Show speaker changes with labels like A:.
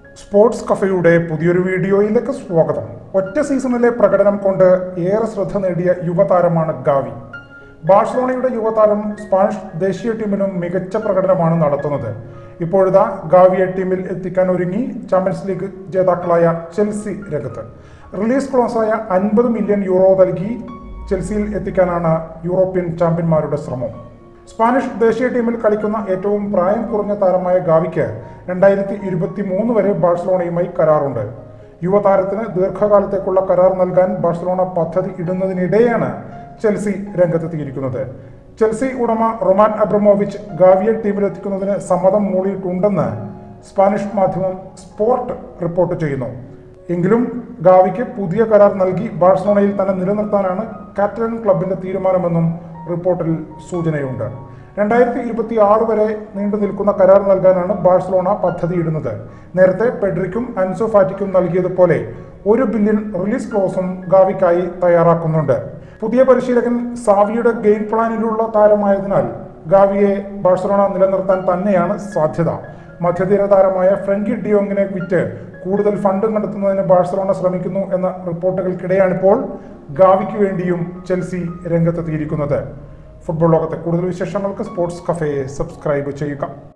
A: sports കഫയുടെ പുതിയൊരു വീഡിയോയിലേക്ക് സ്വാഗതം ഒറ്റ സീസണിലെ പ്രകടനം കൊണ്ട് ഏറെ ശ്രദ്ധ നേടിയ യുവതാരമാണ് ഗാവി ബാഴ്സലോണയുടെ യുവതാരം സ്പാനിഷ് ദേശീയ ടീമിനും മികച്ച പ്രകടനമാണ് നടത്തുന്നത് ഇപ്പോഴിതാ ഗാവിയെ ടീമിൽ എത്തിക്കാൻ ഒരുങ്ങി ചാമ്പ്യൻസ് ലീഗ് ജേതാക്കളായ ചെൽസി രംഗത്ത് റിലീസ് ക്ലോസായ അൻപത് മില്യൺ യൂറോ നൽകി ചെൽസിയിൽ എത്തിക്കാനാണ് യൂറോപ്യൻ ചാമ്പ്യന്മാരുടെ ശ്രമം സ്പാനിഷ് ദേശീയ ടീമിൽ കളിക്കുന്ന ഏറ്റവും പ്രായം കുറഞ്ഞ താരമായ ഗാവിക്ക് രണ്ടായിരത്തി ഇരുപത്തി മൂന്ന് വരെ ബാഴ്സലോണയുമായി കരാറുണ്ട് യുവതാരത്തിന് ദീർഘകാലത്തേക്കുള്ള കരാർ നൽകാൻ ബാഴ്സലോണ പദ്ധതി ഇടുന്നതിനിടെയാണ് ചെൽസി രംഗത്തെത്തിയിരിക്കുന്നത് ചെൽസി ഉടമ റൊമാൻ അബ്രമോവിച്ച് ഗാവിയെ ടീമിലെത്തിക്കുന്നതിന് സമ്മതം മൂളിയിട്ടുണ്ടെന്ന് സ്പാനിഷ് മാധ്യമം സ്പോർട്ട് റിപ്പോർട്ട് ചെയ്യുന്നു എങ്കിലും ഗാവിക്ക് പുതിയ കരാർ നൽകി ബാഴ്സലോണയിൽ തന്നെ നിലനിർത്താനാണ് കാറ്റലൻ ക്ലബിന്റെ തീരുമാനമെന്നും റിപ്പോർട്ടിൽ സൂചനയുണ്ട് രണ്ടായിരത്തി ഇരുപത്തി ആറ് വരെ നീണ്ടു നിൽക്കുന്ന കരാർ നൽകാനാണ് ബാഴ്സലോണ പദ്ധതിയിടുന്നത് നേരത്തെ പെഡ്രിക്കും അൻസോ ഫാറ്റിക്കും നൽകിയതുപോലെ ഒരു ബില്യൺ റിലീസ് ക്ലോസും ഗാവിക്കായി തയ്യാറാക്കുന്നുണ്ട് പുതിയ പരിശീലകൻ സാവിയുടെ ഗെയിം പ്ലാനിലുള്ള താരമായതിനാൽ ഗാവിയെ ബാഴ്സലോണ നിലനിർത്താൻ തന്നെയാണ് സാധ്യത മധ്യതീര താരമായ ഫ്രങ്കി ഡിയോങ്ങിനെ വിറ്റ് കൂടുതൽ ഫണ്ട് കണ്ടെത്തുന്നതിന് ബാഴ്സലോണ ശ്രമിക്കുന്നു എന്ന റിപ്പോർട്ടുകൾക്കിടെയാണിപ്പോൾ ഗാവിക്ക് വേണ്ടിയും ചെൽസി രംഗത്തെത്തിയിരിക്കുന്നത് ഫുട്ബോൾ ലോകത്തെ കൂടുതൽ വിശേഷങ്ങൾക്ക് സ്പോർട്സ് കഫേയെ സബ്സ്ക്രൈബ് ചെയ്യുക